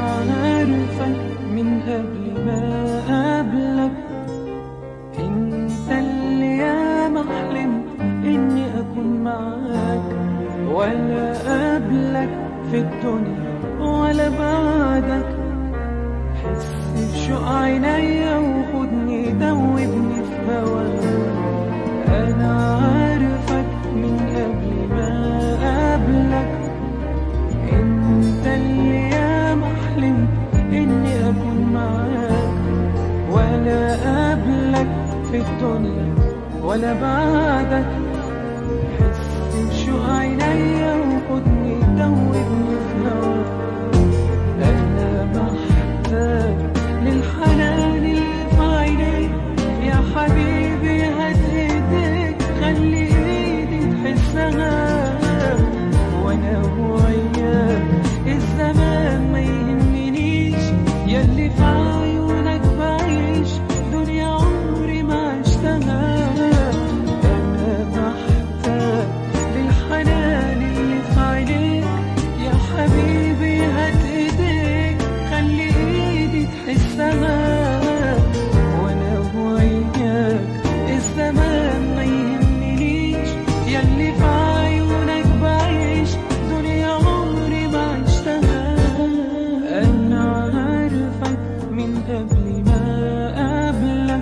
عارفك من قبل ما قابلك انت اللي ياما حلمت اني اكون معاك ولا قبلك في الدنيا ولا بعدك حس بشوق عينيا وخدني دوبني في هواك انا عارفك من قبل ما قابلك انت اللي ياما حلمت اني اكون معاك ولا قبلك في الدنيا ولا بعدك حس بشوق عينيا وخدني دوبني في هواك انا محتاج للحنان اللي في عينيك يا حبيبي هات ايديك خلي ايدي تحسها وانا وياك الزمان ما يهمنيش ياللي في عيونك بعيش دنيا عمري ما عشتها انا محتاج للحنان اللي في عينيك يا حبيبي هات ايديك خلي ايدي تحسها وانا وياك الزمان ما يهمنيش ياللي في عيونك بعيش دنيا عمري ما عشتها انا عارفك من قبل ما قابلك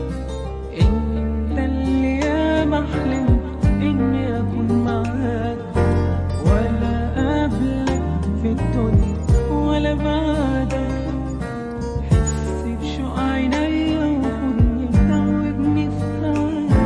انت اللي ياما حلمت اني اكون معاك ولا قبلك في الدنيا ولا بعدك حس بشوق عينيا وخدني دوبني في هواك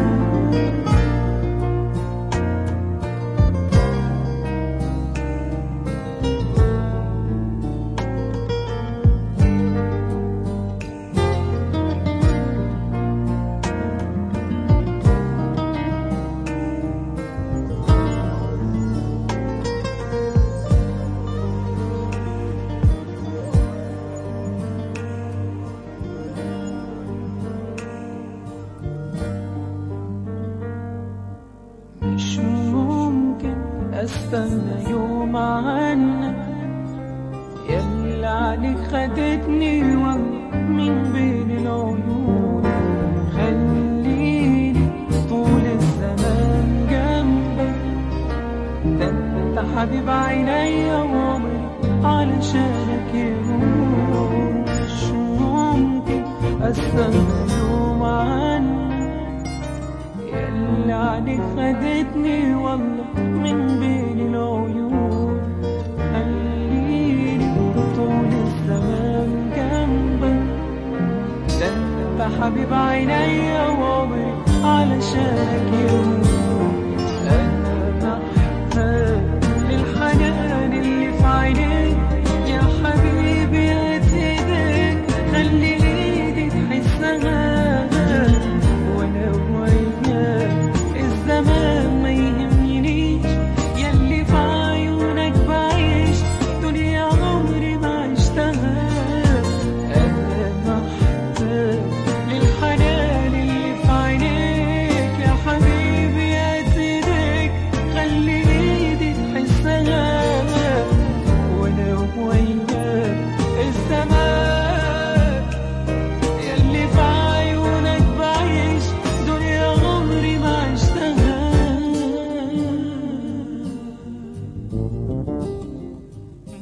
مش ممكن استنى يوم عنك ياللي عليك خدتني والله من بين العيون خليني طول الزمان جنبك ده انت حبيب عينيا وعمري علشانك يهون مش ممكن استنى يوم عنك ياللي عليك خدتني والله من بين العيون خليني طول الزمان جنبك ده انت حبيب عينيا وعمري علشانك يوم انا محتاج للحنان اللي في عينيك يا حبيبي هات ايديك خلي ايدي تحسها وانا وياك الزمان ما يهمنيش ياللي في عيونك بعيش دنيا عمري ما عشتها انا محتاج للحنان اللي في عينيك يا حبيبي هات ايديك خلي ايدي تحسها وانا وياك الزمان ياللي في عيونك بعيش دنيا عمري ما عشتها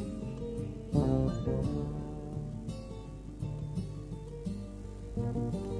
Thank